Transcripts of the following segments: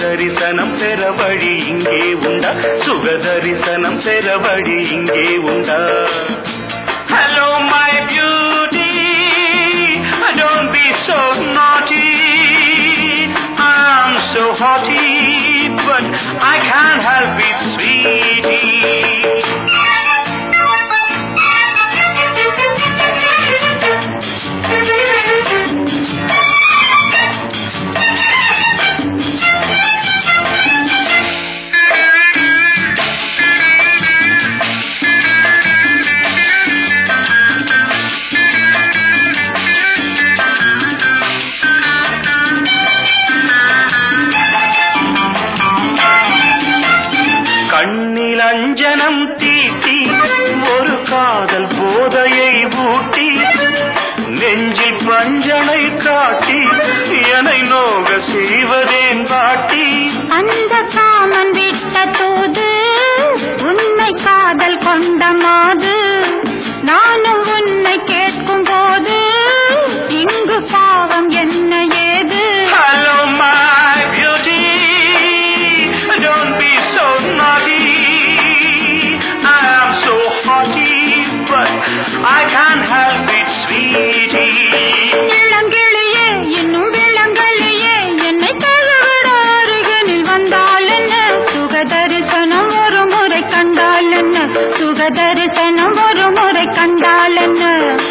சுகதரிசனம் பெற வழி இங்கே உண்டா சுகதரிசனம் பெற வழி இங்கே உண்டா hello my beauty don't be so naughty I'm so haughty but I can't help it sweetie கண்ணில் அஞ்சனம் தீட்டி ஒரு காதல் போதையை ஊட்டி நெஞ்சில் பஞ்சனை காட்டி என்னை நோக செய்வதேன் பாட்டி அந்த காமன் விட்ட தூது உன்னை காதல் கொண்ட மாது நானும் உன்னை கேட்கும் போது இங்கு பாவம் என்ன ஏது Hello my beauty Don't be so naughty I am so haughty But I can't help it sweetie இளங்கிளியே இன்னும் விளங்கலியே என்னை தழுவிட அருகினில் வந்தால் என்ன சுக தரிசனம் ஒரு முறை கண்டால் என்ன சுக தரிசனம் ஒரு முறை கண்டால் என்ன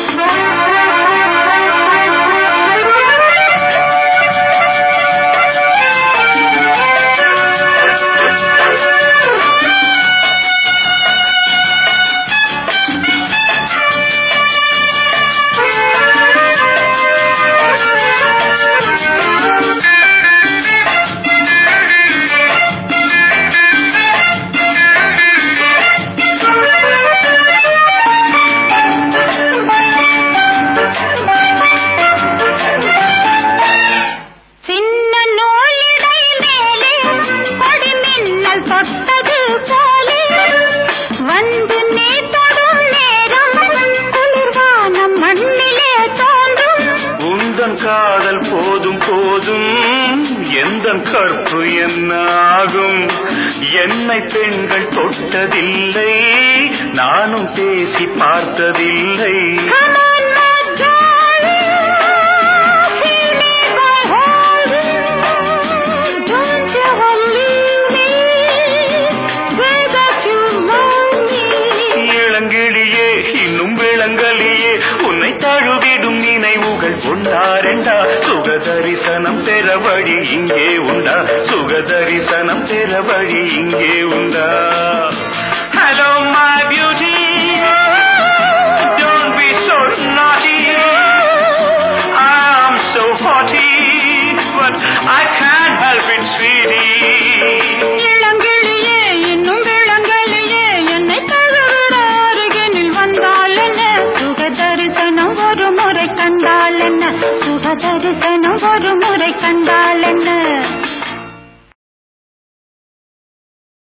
சின்ன நூலிடை மேலே கொடி மின்னல் தொட்டது போலே வந்து நீ தொடும் நேரம் குளிர்வானம் மண்ணிலே தோன்றும் உந்தன் காதல் போதும் போதும் எந்த கற்பு என்ன ஆகும் என்னை பெண்கள் தொட்டதில்லை நானும் பேசி பார்த்ததில்லை Come on, my darling, feel me by holding. Don't ever leave me. Say that you love me. இளங்கிளியே இன்னும் விளங்கலியே உன்னை தழுவிடும் நினைவுகள் ஒன்றாரெண்டா சுகதரிசனம் பெற வழி இங்கே உண்டா சுகதரிசனம் பெற வழி இங்கே உண்டா hello my beauty Don't be so naughty I'm so haughty But I can't help it sweetie இளங்கிளியே இன்னும் விளங்கலியே என்னை தழுவிட அருகினில் வந்தால் என்ன சுக தரிசனம் ஒரு முறை கண்டால் என்ன சுக தரிசனம் ஒரு முறை கண்டால் என்ன